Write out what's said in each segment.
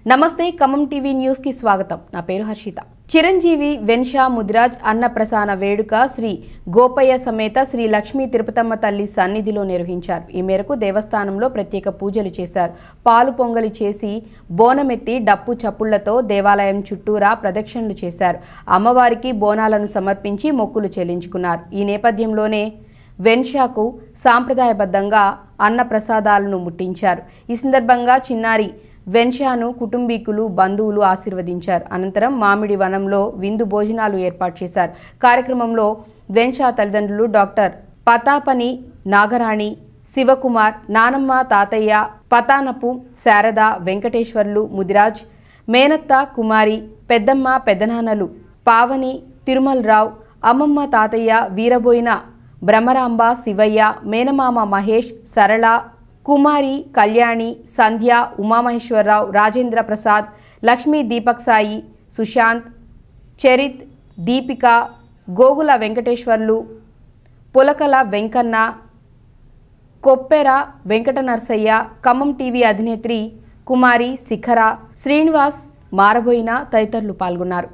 నమస్తే Khammam TV news కి స్వాగతం నా పేరు హర్షిత చిరంజీవి వెన్షా ముదిరాజ్ అన్నప్రసాన వేడుక శ్రీ గోపయ్య సమేత శ్రీ లక్ష్మీ తిరుపతమ్మ తల్లి సన్నిధిలో నిర్వహించారు ఈ మేరకు దేవస్థానంలో ప్రత్యేక పూజలు చేశారు పాలు పొంగలి చేసి బోనమెత్తి డప్పు చప్పుళ్లతో దేవాలయం చుట్టూరా ప్రదక్షిణలు చేశారు అమ్మవారికి బోనాలను సమర్పించి మొక్కులు చెల్లించుకున్నారు ఈ నేపథ్యంలోనే వెన్షాకు సాంప్రదాయబద్ధంగా అన్న ప్రసాదాలను ముట్టించారు ఈ సందర్భంగా చిన్నారి వెన్షాను కుటుంబీకులు బంధువులు ఆశీర్వదించారు అనంతరం మామిడి వనంలో విందు భోజనాలు ఏర్పాటు చేశారు కార్యక్రమంలో వెన్షా తల్లిదండ్రులు డాక్టర్ పతాపని నాగరాణి శివకుమార్ నానమ్మ తాతయ్య పతానపు శారద వెంకటేశ్వర్లు ముదిరాజ్ మేనత్త కుమారి పెద్దమ్మ పెద్దనాన్నలు పావని తిరుమలరావు అమ్మమ్మ తాతయ్య వీరబోయిన భ్రమరాంబ శివయ్య మేనమామ మహేష్ సరళ కుమారి కళ్యాణి సంధ్య ఉమామహేశ్వరరావు రాజేంద్ర ప్రసాద్ లక్ష్మీ దీపక్ సాయి సుశాంత్ చరిత్ దీపిక గోగుల వెంకటేశ్వర్లు పులకల వెంకన్న కొప్పెర వెంకట నర్సయ్య ఖమ్మం టీవీ అధినేత్రి కుమారి శిఖర శ్రీనివాస్ మారబోయిన తదితరులు పాల్గొన్నారు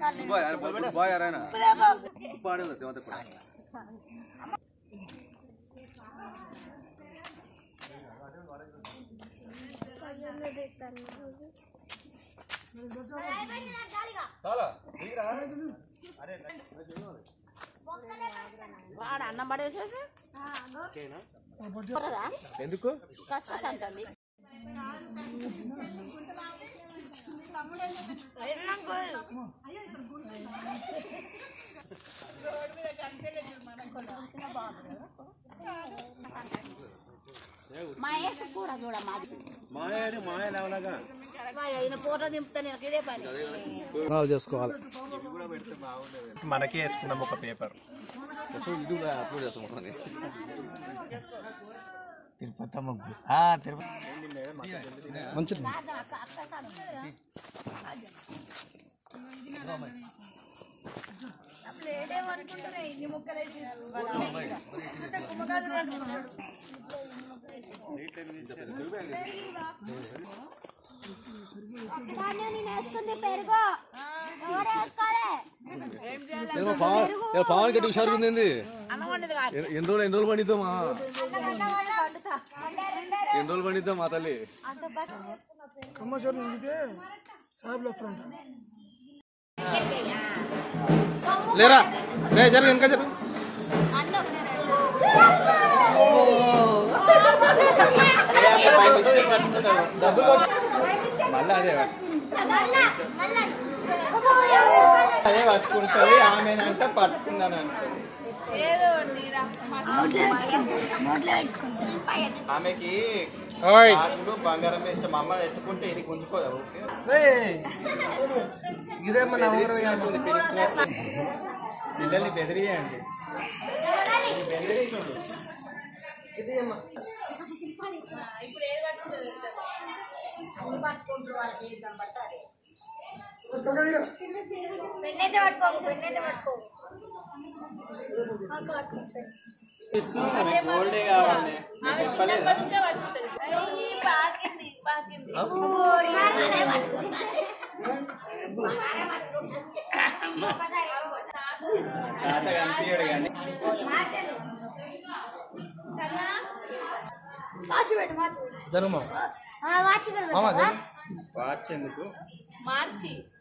బాయ్ ఆయన పాడేది దేవత కూడా చాలా వాడు అన్నం పడేసేసి ఎందుకు కసకస అంటుంది మహేష్ కూర చూడ మాది మాయ మాయ లేవలాగా ఈయన ఫోటో దింపుతా నేను ఇదే పని చేసుకోవాలి మనకే వేసుకున్నాం ఒక పేపర్ ఇది కూడా అప్లోడ్ చేస్తాం మొత్తాన్ని. తిరుపతి ముగ్గు తిరుపతి మంచిది ఏమో పవన్ ఏమో పవన్ గట్టి హుషారుగా ఉంది ఏంది? అన్నం వండేది కాదు ఎన్ని ఎన్ని రోజులు ఎన్ని రోజులు పండిద్దామా ఎన్ని రోజులు పండిద్దాం మా తల్లి కమ్మచోరు నిండితే సాహెబ్లు వస్తుంట లేరా లే జరుగు ఇంకా జరుగు మళ్ళీ అదే అదే పట్టుకుంటుంది ఆమెనంట పట్టుకుందని అంటుంది ఆమెకి గాజులు బంగారం ఇష్టం మా అమ్మ ఎత్తుకుంటే ఇది గుంజుకోదా ఓకే బెదిరిస్తున్నట్టుంది, పిలుస్తున్నట్టు. పిల్లల్ని బెదిరియండి బెదిరిస్తుండు ఆమె గోల్డే కావాలి చెప్పలేదా తాత కనిపించడు కానీ వాచ్ ఎందుకు మార్చి